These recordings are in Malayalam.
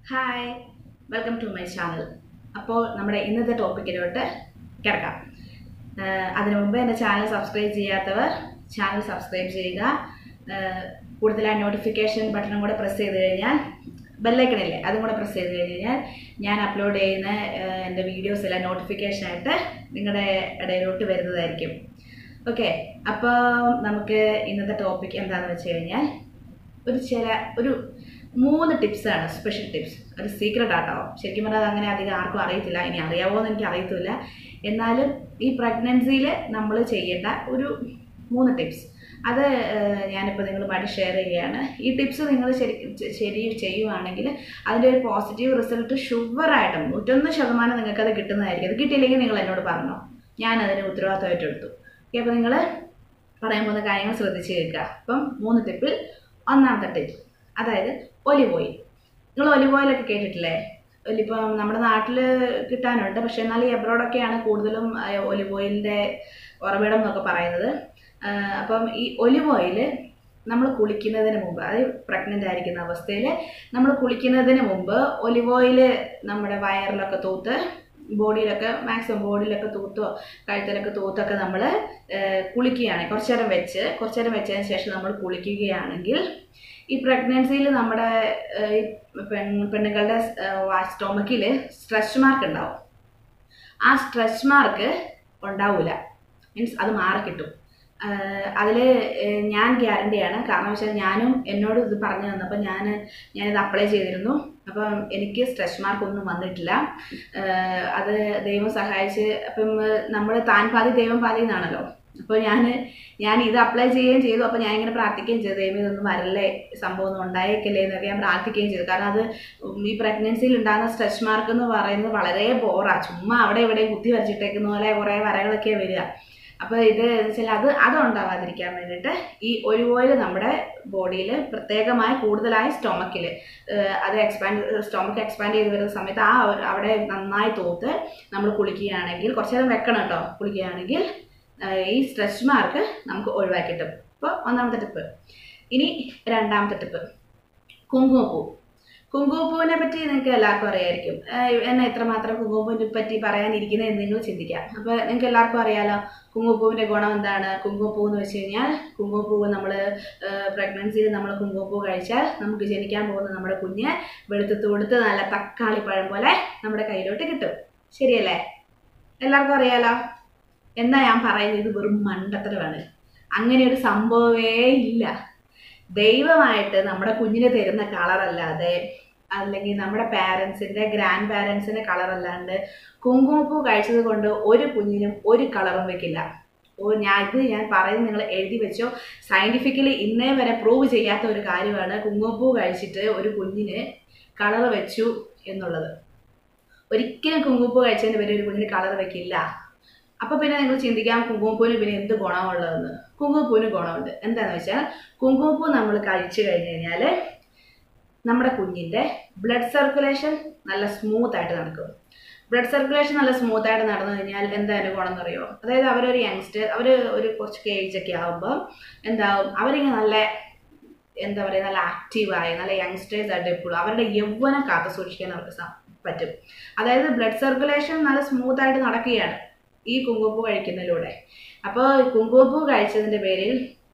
hi welcome to my channel അപ്പോൾ നമ്മുടെ ഇന്നത്തെ ടോപ്പിക്കിലോട്ട് കിടക്കാം ആഹ് അതിനു മുമ്പ് എൻ്റെ ചാനൽ സബ്സ്ക്രൈബ് ചെയ്യാത്തവർ ചാനൽ സബ്സ്ക്രൈബ് ചെയ്യുക ആഹ് കൂടുതലായി നോട്ടിഫിക്കേഷൻ ബട്ടണും കൂടെ പ്രസ് ചെയ്ത് കഴിഞ്ഞാൽ ബെല്ലൈക്കണില്ലേ അതും കൂടെ പ്രസ് ചെയ്ത് കഴിഞ്ഞാൽ ഞാൻ അപ്ലോഡ് ചെയ്യുന്ന ആഹ് എൻ്റെ വീഡിയോസ് എല്ലാം നോട്ടിഫിക്കേഷനായിട്ട് നിങ്ങളുടെ ഇടയിലോട്ട് വരുന്നതായിരിക്കും ഓക്കെ അപ്പോൾ നമുക്ക് ഇന്നത്തെ ടോപ്പിക് എന്താണെന്ന് വെച്ച് കഴിഞ്ഞാൽ ഒരു ചില ഒരു മൂന്ന് ടിപ്സാണ് സ്പെഷ്യൽ ടിപ്സ് ഒരു സീക്രട്ട് ആട്ടോ ശരിക്കും പറഞ്ഞാൽ അത് അങ്ങനെ അധികം ആർക്കും അറിയത്തില്ല ഇനി അറിയാവോ എന്ന് എനിക്ക് അറിയത്തില്ല എന്നാലും ഈ പ്രഗ്നൻസിയിൽ നമ്മൾ ചെയ്യേണ്ട ഒരു മൂന്ന് ടിപ്സ് അത് ഏഹ്, ഞാനിപ്പോൾ നിങ്ങളുമായിട്ട് ഷെയർ ചെയ്യുകയാണ് ഈ ടിപ്സ് നിങ്ങൾ ശരി ശരി ചെയ്യുവാണെങ്കിൽ അതിൻ്റെ ഒരു പോസിറ്റീവ് റിസൾട്ട് ഷുവറായിട്ടും നൂറ്റൊന്ന് ശതമാനം നിങ്ങൾക്കത് കിട്ടുന്നതായിരിക്കും അത് കിട്ടിയില്ലെങ്കിൽ നിങ്ങൾ എന്നോട് പറഞ്ഞോ ഞാൻ അതിന് ഉത്തരവാദിത്തമായിട്ട് എടുത്തു ഓക്കെ അപ്പോൾ നിങ്ങൾ പറയാൻ പോകുന്ന കാര്യങ്ങൾ ശ്രദ്ധിച്ച് കേൾക്കുക അപ്പം മൂന്ന് ടിപ്പിൽ ഒന്നാമത്തെ ടിപ്പ് അതായത് ഒലിവ് ഓയിൽ നിങ്ങൾ ഒലിവ് ഓയിലൊക്കെ കേട്ടിട്ടില്ലേ ഒലിപ്പം നമ്മുടെ നാട്ടിൽ കിട്ടാനുണ്ട് പക്ഷേ എന്നാൽ ഈ എബ്രോഡൊക്കെയാണ് കൂടുതലും ഒലിവ് ഓയിലിൻ്റെ ഉറവിടം എന്നൊക്കെ പറയുന്നത് ആ, അപ്പം ഈ ഒലിവ് ഓയിൽ നമ്മൾ കുളിക്കുന്നതിന് മുമ്പ് അതായത് പ്രഗ്നൻ്റ് ആയിരിക്കുന്ന അവസ്ഥയിൽ നമ്മൾ കുളിക്കുന്നതിന് മുമ്പ് ഒലിവ് ഓയിൽ നമ്മുടെ വയറിലൊക്കെ തൂത്ത് ബോഡിയിലൊക്കെ മാക്സിമം ബോഡിയിലൊക്കെ തൂത്തോ കഴുത്തിലൊക്കെ തൂത്തൊക്കെ നമ്മൾ കുളിക്കുകയാണ് കുറച്ച് നേരം വെച്ച് കുറച്ച് നേരം വെച്ചതിന് ശേഷം നമ്മൾ കുളിക്കുകയാണെങ്കിൽ ഈ പ്രഗ്നൻസിയിൽ നമ്മുടെ ഏഹ്, ഈ പെൺ പെണ്ണുങ്ങളുടെ സ്റ്റൊമക്കിൽ സ്ട്രെച്ച് മാർക്ക് ഉണ്ടാവും ആ സ്ട്രെച്ച് മാർക്ക് ഉണ്ടാവില്ല മീൻസ് അത് മാറിക്കിട്ടും അതിൽ ഞാൻ ഗ്യാരണ്ടിയാണ് കാരണം വെച്ചാൽ ഞാനും എന്നോട് ഇത് പറഞ്ഞു തന്നപ്പോൾ ഞാൻ ഞാനിത് അപ്ലൈ ചെയ്തിരുന്നു അപ്പം എനിക്ക് സ്ട്രെച്ച് മാർക്ക് ഒന്നും വന്നിട്ടില്ല ആഹ് അത് ദൈവം സഹായിച്ച് അപ്പം നമ്മൾ താൻ പാതി ദൈവം പാതി എന്നാണല്ലോ അപ്പോൾ ഞാൻ ഞാൻ ഇത് അപ്ലൈ ചെയ്യുകയും ചെയ്തു അപ്പോൾ ഞാൻ ഇങ്ങനെ പ്രാർത്ഥിക്കുകയും ചെയ്തു ദൈവം ഇതൊന്നും വരല്ലേ സംഭവം ഒന്നും ഉണ്ടായേക്കല്ലേ എന്നൊക്കെ ഞാൻ പ്രാർത്ഥിക്കുകയും ചെയ്തു കാരണം അത് ഈ പ്രഗ്നൻസിയിൽ ഉണ്ടാകുന്ന സ്ട്രെച്ച് മാർക്ക് എന്ന് പറയുന്നത് വളരെ ബോറാ ചുമ്മാ അവിടെ ഇവിടെ കുത്തി വരച്ചിട്ടേക്കുന്ന പോലെ കുറേ വരകളൊക്കെ വരിക അപ്പോൾ ഇത് എന്ന് വെച്ചാൽ അത് അത് ഉണ്ടാവാതിരിക്കാൻ വേണ്ടിയിട്ട് ഈ ഒരു ഓയിൽ നമ്മുടെ ബോഡിയിൽ പ്രത്യേകമായി കൂടുതലായി സ്റ്റൊമക്കിൽ അത് എക്സ്പാൻഡ് സ്റ്റൊമക്ക് എക്സ്പാൻഡ് ചെയ്ത് വരുന്ന സമയത്ത് ആ ഒരു- അവിടെ നന്നായി തൂത്ത് നമ്മൾ കുളിക്കുകയാണെങ്കിൽ കുറച്ച് നേരം വെക്കണം കേട്ടോ കുളിക്കുകയാണെങ്കിൽ ആഹ് ഈ സ്ട്രെച്ച് മാർക്ക് നമുക്ക് ഒഴിവാക്കി കിട്ടും അപ്പോൾ ഒന്നാമത്തെ ടിപ്പ് ഇനി രണ്ടാമത്തെ ടിപ്പ് കുങ്കുമപ്പൂ കുങ്കുമപ്പൂവിനെ പറ്റി നിങ്ങൾക്ക് എല്ലാവർക്കും അറിയായിരിക്കും ആഹ് എന്നെ എത്രമാത്രം കുങ്കുമപ്പൂവിനെ പറ്റി പറയാനിരിക്കുന്നത് നിങ്ങൾ ചിന്തിക്കാം അപ്പോൾ നിങ്ങൾക്ക് എല്ലാവർക്കും അറിയാലോ കുങ്കുമപ്പൂവിൻ്റെ ഗുണം എന്താണ് കുങ്കുമപ്പൂ എന്ന് വെച്ച് കഴിഞ്ഞാൽ കുങ്കുമപ്പൂവ് നമ്മൾ പ്രഗ്നൻസിയിൽ നമ്മൾ കുങ്കുമപ്പൂ കഴിച്ചാൽ നമുക്ക് ജനിക്കാൻ പോകുന്ന നമ്മുടെ കുഞ്ഞ് വെളുത്ത് തുടുത്ത് നല്ല തക്കാളി പഴം പോലെ നമ്മുടെ കയ്യിലോട്ട് കിട്ടും ശരിയല്ലേ എല്ലാവർക്കും അറിയാലോ എന്നാ ഞാൻ പറയുന്നത് ഇത് വെറും മണ്ടത്തരമാണ് അങ്ങനെ ഒരു സംഭവമേ ഇല്ല ദൈവമായിട്ട് നമ്മുടെ കുഞ്ഞിന് തരുന്ന കളറല്ലാതെ അല്ലെങ്കിൽ നമ്മുടെ പാരൻസിന്റെ ഗ്രാൻഡ് പാരൻസിന്റെ കളറല്ലാണ്ട് കുങ്കുമപ്പൂ കഴിച്ചത് കൊണ്ട് ഒരു കുഞ്ഞിനും ഒരു കളറും വെക്കില്ല ഓ ഞാൻ ഇത് ഞാൻ പറയുന്നത് നിങ്ങൾ എഴുതി വെച്ചോ സയന്റിഫിക്കലി ഇന്നേ വരെ പ്രൂവ് ചെയ്യാത്ത ഒരു കാര്യമാണ് കുങ്കുമപ്പൂ കഴിച്ചിട്ട് ഒരു കുഞ്ഞിന് കളർ വെച്ചു എന്നുള്ളത് ഒരിക്കലും കുങ്കുമപ്പൂ കഴിച്ചതിന് പേര് ഒരു കുഞ്ഞിന് കളർ വെക്കില്ല അപ്പൊ പിന്നെ നിങ്ങൾ ചിന്തിക്കാം കുങ്കുമപ്പൂവിന് പിന്നെ എന്ത് ഗുണമുള്ളതെന്ന് കുങ്കുമപ്പൂവിന് ഗുണമുണ്ട് എന്താന്ന് വെച്ചാൽ കുങ്കുമപ്പൂ നമ്മൾ കഴിച്ചു കഴിഞ്ഞു കഴിഞ്ഞാൽ നമ്മുടെ കുഞ്ഞിന്റെ ബ്ലഡ് സർക്കുലേഷൻ നല്ല സ്മൂത്ത് ആയിട്ട് നടക്കും ബ്ലഡ് സർക്കുലേഷൻ നല്ല സ്മൂത്ത് ആയിട്ട് നടന്നു കഴിഞ്ഞാൽ എന്താ അതിന്റെ ഗുണം എന്നറിയോ അതായത് അവരൊരു യങ്സ്റ്റർ അവർ ഒരു കുറച്ച് ഏജ് ഒക്കെ ആകുമ്പോൾ എന്താവും അവരിങ്ങനെ നല്ല എന്താ പറയുക നല്ല ആക്റ്റീവായി നല്ല യങ്സ്റ്റേഴ്സ് ആയിട്ട് എപ്പോഴും അവരുടെ യൗവനം കാത്തു സൂക്ഷിക്കാൻ അവർക്ക് സാ- പറ്റും അതായത് ബ്ലഡ് സർക്കുലേഷൻ നല്ല സ്മൂത്ത് ആയിട്ട് നടക്കുകയാണ് ഈ കുങ്കുമപ്പൂ കഴിക്കുന്നതിലൂടെ അപ്പോൾ കുങ്കുമപ്പൂ കഴിച്ചതിന്റെ പേരിൽ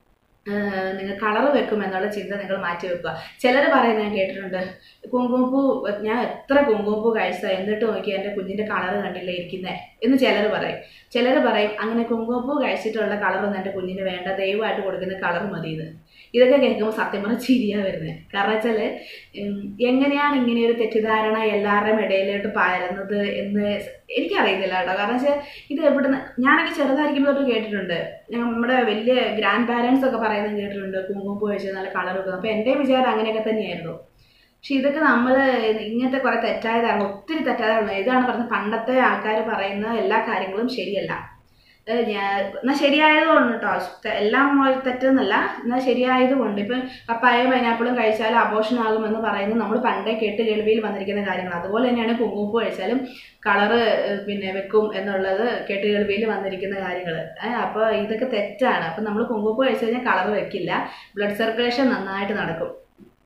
ആഹ് നിങ്ങൾ കളർ വെക്കും എന്നുള്ള ചിന്ത നിങ്ങൾ മാറ്റി വെക്കുക ചിലർ പറയുന്നത് ഞാൻ കേട്ടിട്ടുണ്ട് കുങ്കുമപ്പൂ ഞാൻ എത്ര കുങ്കുമപ്പൂ കഴിച്ചതാ എന്നിട്ട് നോക്കി എൻ്റെ കുഞ്ഞിന്റെ കളർ കണ്ടില്ല ഇരിക്കുന്നേ എന്ന് ചിലർ പറയും ചിലർ പറയും അങ്ങനെ കുങ്കുമപ്പൂ കഴിച്ചിട്ടുള്ള കളറൊന്നും എൻ്റെ കുഞ്ഞിന് വേണ്ട ദൈവമായിട്ട് കൊടുക്കുന്ന കളർ മതി ഇത് ഇതൊക്കെ കേൾക്കുമ്പോൾ സത്യം പറഞ്ഞാൽ ചിരിയാ വരുന്നത് കാരണം വെച്ചാൽ എങ്ങനെയാണ് ഇങ്ങനെ ഒരു തെറ്റിദ്ധാരണ എല്ലാവരുടെയും ഇടയിലോട്ട് പരന്നത് എന്ന് എനിക്കറിയത്തില്ല കേട്ടോ കാരണം വെച്ചാൽ ഇത് എവിടുന്ന് ഞാനൊക്കെ ചെറുതായിരിക്കുമ്പോൾ തൊട്ട് കേട്ടിട്ടുണ്ട് ഞങ്ങൾ നമ്മുടെ വലിയ ഗ്രാൻഡ് പാരൻസ് ഒക്കെ പറയുന്നത് കേട്ടിട്ടുണ്ട് കുങ്കുമപ്പൂ കഴിച്ച് നല്ല കളർ വെക്കും അപ്പോൾ എൻ്റെ വിചാരം അങ്ങനെയൊക്കെ തന്നെയായിരുന്നു പക്ഷെ ഇതൊക്കെ നമ്മൾ ഇങ്ങനത്തെ കുറെ തെറ്റായ ധാരണ ഒത്തിരി തെറ്റായ ധാരണ ഇതാണ് പറഞ്ഞത് പണ്ടത്തെ ആൾക്കാർ പറയുന്ന എല്ലാ കാര്യങ്ങളും ശരിയല്ല ഏഹ് ഞാൻ എന്നാൽ ശരിയായതുകൊണ്ട് കേട്ടോ തെ- എല്ലാം തെറ്റെന്നല്ല എന്നാൽ ശരിയായതുകൊണ്ട് ഇപ്പം പപ്പായ പൈനാപ്പിളും കഴിച്ചാൽ അബോഷൻ ആകുമെന്ന് പറയുന്നത് നമ്മൾ പണ്ടേ കേട്ട് കേൾവിയിൽ വന്നിരിക്കുന്ന കാര്യങ്ങൾ അതുപോലെ തന്നെയാണ് കുങ്കുമപ്പൂ കഴിച്ചാലും കളറ് പിന്നെ വെക്കും എന്നുള്ളത് കേട്ട് കേൾവിയിൽ വന്നിരിക്കുന്ന കാര്യങ്ങൾ അപ്പോൾ ഇതൊക്കെ തെറ്റാണ് അപ്പം നമ്മൾ കുങ്കുമപ്പൂ കഴിച്ചു കഴിഞ്ഞാൽ കളർ വെക്കില്ല ബ്ലഡ് സർക്കുലേഷൻ നന്നായിട്ട് നടക്കും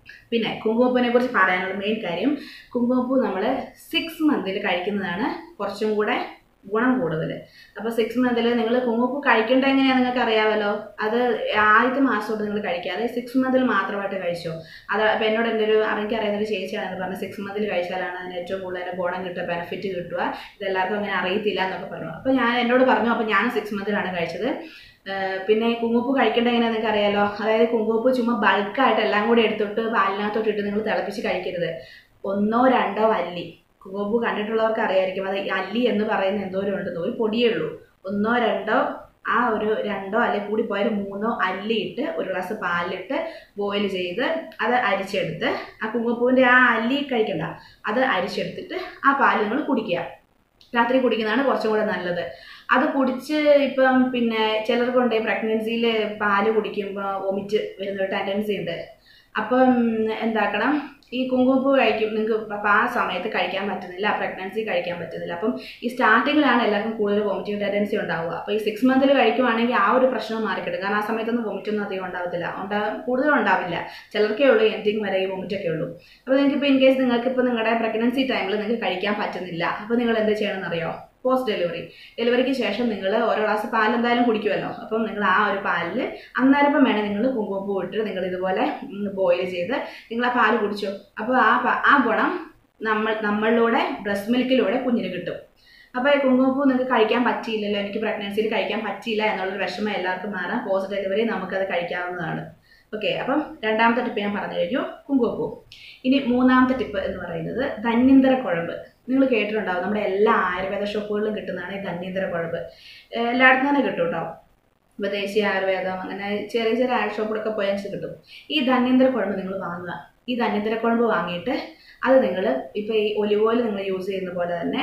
പിന്നെ കുങ്കുമപ്പൂവിനെ കുറിച്ച് പറയാനുള്ള മെയിൻ കാര്യം കുങ്കുമപ്പൂ നമ്മൾ സിക്സ് മന്തിൽ കഴിക്കുന്നതാണ് കുറച്ചും കൂടെ ഗുണം കൂടുതൽ അപ്പോൾ സിക്സ് മന്തിൽ നിങ്ങൾ കുങ്കുമപ്പൂ കഴിക്കേണ്ട എങ്ങനെയാണെന്ന് നിങ്ങൾക്ക് അറിയാമല്ലോ അത് ആദ്യത്തെ മാസം തൊട്ട് നിങ്ങൾ കഴിക്കാതെ സിക്സ് മന്തിൽ മാത്രമായിട്ട് കഴിച്ചോ അത് അപ്പോൾ എന്നോട് എൻ്റെ ഒരു എനിക്കറിയുന്ന ഒരു ചേച്ചിയാണ് എന്ന് പറഞ്ഞത് സിക്സ് മന്തിൽ കഴിച്ചാലാണ് അതിന് ഏറ്റവും കൂടുതൽ അതിന് ഗുണം കിട്ടുക ബെനിഫിറ്റ് കിട്ടുക ഇതെല്ലാവർക്കും അങ്ങനെ അറിയത്തില്ല എന്നൊക്കെ പറഞ്ഞു അപ്പോൾ ഞാൻ എന്നോട് പറഞ്ഞു അപ്പോൾ ഞാൻ സിക്സ് മന്തിലാണ് കഴിച്ചത് ഏഹ് പിന്നെ കുങ്കുമപ്പൂ കഴിക്കേണ്ട എങ്ങനെയാണെന്ന് നിങ്ങൾക്ക് അറിയാലോ അതായത് കുങ്കുമപ്പൂ ചുമ്മാ ബൾക്കായിട്ട് എല്ലാം കൂടി എടുത്തിട്ട് പാലിനകത്തോട്ട് ഇട്ട് നിങ്ങൾ തിളപ്പിച്ച് കഴിക്കരുത് ഒന്നോ രണ്ടോ അല്ലി കുങ്കുമപ്പൂ കണ്ടിട്ടുള്ളവർക്ക് അറിയായിരിക്കും അത് ഈ അല്ലി എന്ന് പറയുന്ന എന്തോരം ഉണ്ടെന്ന് ഒരു പൊടിയേ ഉള്ളൂ ഒന്നോ രണ്ടോ ആ ഒരു രണ്ടോ അല്ലെങ്കിൽ കൂടി പോയാൽ മൂന്നോ അല്ലിയിട്ട് ഒരു ഗ്ലാസ് പാലിട്ട് ബോയിൽ ചെയ്ത് അത് അരിച്ചെടുത്ത് ആ കുങ്കുമപ്പൂവിൻ്റെ ആ അല്ലി കഴിക്കണ്ട അത് അരിച്ചെടുത്തിട്ട് ആ പാല് നിങ്ങൾ കുടിക്കുക രാത്രി കുടിക്കുന്നതാണ് കുറച്ചും കൂടെ നല്ലത് അത് കുടിച്ച് ഇപ്പം പിന്നെ ചിലർക്കുണ്ട് പ്രഗ്നൻസിയിൽ പാല് കുടിക്കുമ്പോൾ വൊമിറ്റ് വരുന്ന ഒരു ടെൻഡൻസി ഉണ്ട് അപ്പം എന്താക്കണം ഈ കുങ്കുമപ്പൂ കഴിക്കും നിങ്ങൾക്ക് അപ്പം ആ സമയത്ത് കഴിക്കാൻ പറ്റുന്നില്ല പ്രഗ്നൻസി കഴിക്കാൻ പറ്റുന്നില്ല അപ്പം ഈ സ്റ്റാർട്ടിങ്ങിലാണ് എല്ലാവർക്കും കൂടുതൽ വോമിറ്റിംഗ് ടെൻഡൻസി ഉണ്ടാവുക അപ്പോൾ ഈ സിക്സ് മന്തിൽ കഴിക്കുവാണെങ്കിൽ ആ ഒരു പ്രശ്നം മാറിക്കിട്ടും കാരണം ആ സമയത്തൊന്നും വോമിറ്റൊന്നും അധികം ഉണ്ടാവത്തില്ല ഉണ്ടാ കൂടുതലും ഉണ്ടാവില്ല ചിലർക്കേ ഉള്ളൂ എൻഡിങ് വരെ ഈ വോമിറ്റൊക്കെ ഉള്ളൂ അപ്പോൾ നിങ്ങൾക്ക് ഇപ്പോൾ ഇൻ കേസ് നിങ്ങൾക്ക് ഇപ്പോൾ നിങ്ങളുടെ പ്രഗ്നൻസി ടൈമിൽ നിങ്ങൾക്ക് കഴിക്കാൻ പറ്റുന്നില്ല അപ്പോൾ നിങ്ങൾ എന്ത് ചെയ്യണമെന്നറിയോ പോസ്റ്റ് ഡെലിവറി ഡെലിവറിക്ക് ശേഷം നിങ്ങൾ ഓരോ ഗ്ലാസ് പാൽ എന്തായാലും കുടിക്കുമല്ലോ അപ്പം നിങ്ങൾ ആ ഒരു പാലിൽ അന്നേരപ്പം വേണേൽ നിങ്ങൾ കുങ്കുമപ്പൂ ഇട്ട് നിങ്ങൾ ഇതുപോലെ ബോയിൽ ചെയ്ത് നിങ്ങൾ ആ പാല് കുടിച്ചു അപ്പോൾ ആ പ- ആ ഗുണം നമ്മൾ നമ്മളിലൂടെ ബ്രസ്റ്റ് മിൽക്കിലൂടെ കുഞ്ഞിന് കിട്ടും അപ്പോൾ ഈ കുങ്കുമപ്പൂ നിങ്ങൾക്ക് കഴിക്കാൻ പറ്റിയില്ലല്ലോ എനിക്ക് പ്രഗ്നൻസിയിൽ കഴിക്കാൻ പറ്റിയില്ല എന്നുള്ളൊരു വിഷമം എല്ലാവർക്കും മാറാം പോസ്റ്റ് ഡെലിവറി നമുക്കത് കഴിക്കാവുന്നതാണ് ഓക്കെ അപ്പം രണ്ടാമത്തെ ടിപ്പ് ഞാൻ പറഞ്ഞു കഴിഞ്ഞു കുങ്കുമപ്പൂ ഇനി മൂന്നാമത്തെ ടിപ്പ് എന്ന് പറയുന്നത് ധന്യന്തര കുഴമ്പ് നിങ്ങൾ കേട്ടിട്ടുണ്ടാവും നമ്മുടെ എല്ലാ ആയുർവേദ ഷോപ്പുകളിലും കിട്ടുന്നതാണ് ഈ ധന്യന്തര കുഴമ്പ് ഏഹ് എല്ലായിടത്തും തന്നെ കിട്ടും കേട്ടോ ഇപ്പോൾ ദേശീയ ആയുർവേദം അങ്ങനെ ചെറിയ ചെറിയ ആയുർ ഷോപ്പിലൊക്കെ പോയാൽ കിട്ടും ഈ ധന്യന്തര കുഴമ്പ് നിങ്ങൾ വാങ്ങുക ഈ ധന്യന്തര കുഴമ്പ് വാങ്ങിയിട്ട് അത് നിങ്ങൾ ഇപ്പോൾ ഈ ഒലിവ് ഓയിൽ നിങ്ങൾ യൂസ് ചെയ്യുന്ന പോലെ തന്നെ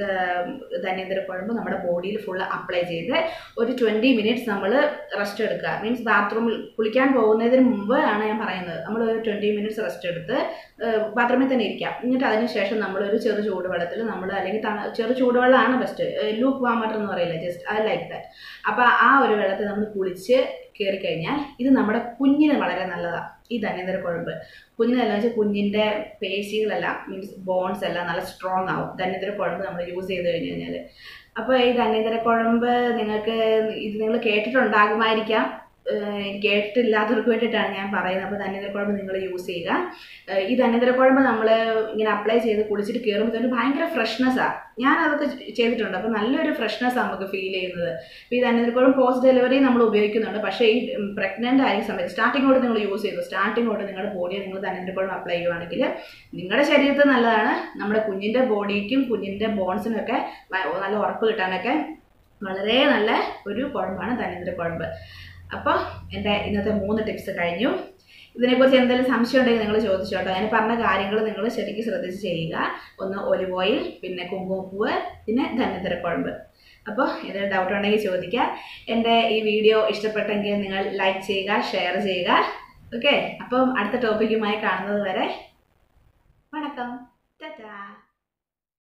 ധന്യന്തര കുഴമ്പ് നമ്മുടെ ബോഡിയിൽ ഫുള്ള് അപ്ലൈ ചെയ്ത് ഒരു ട്വൻറ്റി മിനിറ്റ്സ് നമ്മൾ റെസ്റ്റ് എടുക്കുക മീൻസ് ബാത്റൂമിൽ കുളിക്കാൻ പോകുന്നതിന് മുമ്പ് ആണ് ഞാൻ പറയുന്നത് നമ്മൾ ഒരു ട്വൻറ്റി മിനിറ്റ്സ് റെസ്റ്റ് എടുത്ത് ബാത്റൂമിൽ തന്നെ ഇരിക്കാം എന്നിട്ട് അതിന് ശേഷം നമ്മളൊരു ചെറു ചൂടുവെള്ളത്തിൽ നമ്മൾ അല്ലെങ്കിൽ തണ ചെറു ചൂടുവെള്ളമാണ് ബെസ്റ്റ് ലൂക്ക് വാമർ എന്ന് പറയില്ല ജസ്റ്റ് ഐ ലൈക്ക് ദാറ്റ് അപ്പോൾ ആ ഒരു വെള്ളത്തിൽ നമ്മൾ കുളിച്ച് കയറി കഴിഞ്ഞാൽ ഇത് നമ്മുടെ കുഞ്ഞിന് വളരെ നല്ലതാണ് ഈ ധന്യന്തര കുഴമ്പ് കുഞ്ഞിനെല്ലാം വെച്ചാൽ കുഞ്ഞിൻ്റെ പേശികളെല്ലാം മീൻസ് ബോൺസ് എല്ലാം നല്ല സ്ട്രോങ് ആവും ധന്യന്തര കുഴമ്പ് നമ്മൾ യൂസ് ചെയ്ത് കഴിഞ്ഞ് കഴിഞ്ഞാൽ അപ്പോൾ ഈ ധന്യന്തര കുഴമ്പ് നിങ്ങൾക്ക് ഇത് നിങ്ങൾ കേട്ടിട്ടുണ്ടാകുമായിരിക്കാം ഏഹ് കേട്ടിട്ടില്ലാത്തവർക്ക് വേണ്ടിയിട്ടാണ് ഞാൻ പറയുന്നത് അപ്പോൾ ധന്യതരക്കുഴമ്പ് നിങ്ങൾ യൂസ് ചെയ്യുക ഏഹ് ഈ ധന്യതരക്കുഴമ്പ് നമ്മൾ ഇങ്ങനെ അപ്ലൈ ചെയ്ത് കുളിച്ചിട്ട് കയറുമ്പോഴത്തേനും ഭയങ്കര ഫ്രഷ്നെസ്സാണ് ഞാൻ അതൊക്കെ ചെയ്തിട്ടുണ്ട് അപ്പോൾ നല്ലൊരു ഫ്രഷ്നെസ്സാണ് നമുക്ക് ഫീൽ ചെയ്യുന്നത് അപ്പോൾ ഈ ധന്യതരക്കുഴമ്പ് പോസ്റ്റ് ഡെലിവറി നമ്മൾ ഉപയോഗിക്കുന്നുണ്ട് പക്ഷേ ഈ പ്രഗ്നൻ്റ് ആയ സമയത്ത് സ്റ്റാർട്ടിംഗ് തൊട്ട് നിങ്ങൾ യൂസ് ചെയ്തു സ്റ്റാർട്ടിംഗ് തൊട്ട് നിങ്ങളുടെ ബോഡിയിൽ നിങ്ങൾ ധന്യതരക്കുഴമ്പ് അപ്ലൈ ചെയ്യുവാണെങ്കിൽ നിങ്ങളുടെ ശരീരത്തിൽ നല്ലതാണ് നമ്മുടെ കുഞ്ഞിൻ്റെ ബോഡിക്കും കുഞ്ഞിൻ്റെ ബോൺസിനൊക്കെ നല്ല ഉറപ്പ് കിട്ടാനൊക്കെ വളരെ നല്ല ഒരു കുഴമ്പാണ് ധന്യന്തര കുഴമ്പ് അപ്പോൾ എൻ്റെ ഇന്നത്തെ മൂന്ന് ടിപ്സ് കഴിഞ്ഞു ഇതിനെക്കുറിച്ച് എന്തെങ്കിലും സംശയം ഉണ്ടെങ്കിൽ നിങ്ങൾ ചോദിച്ചു കേട്ടോ ഞാൻ പറഞ്ഞ കാര്യങ്ങൾ നിങ്ങൾ ശരിക്കും ശ്രദ്ധിച്ച് ചെയ്യുക ഒന്ന് ഒലിവ് ഓയിൽ പിന്നെ കുങ്കുമപ്പൂവ് പിന്നെ ധന്യതരക്കുഴമ്പ് അപ്പോൾ ഇത് ഡൗട്ട് ഉണ്ടെങ്കിൽ ചോദിക്കുക എൻ്റെ ഈ വീഡിയോ ഇഷ്ടപ്പെട്ടെങ്കിൽ നിങ്ങൾ ലൈക്ക് ചെയ്യുക ഷെയർ ചെയ്യുക ഓക്കെ അപ്പം അടുത്ത ടോപ്പിക്കുമായി കാണുന്നത് വരെ വണക്കം ടാറ്റാ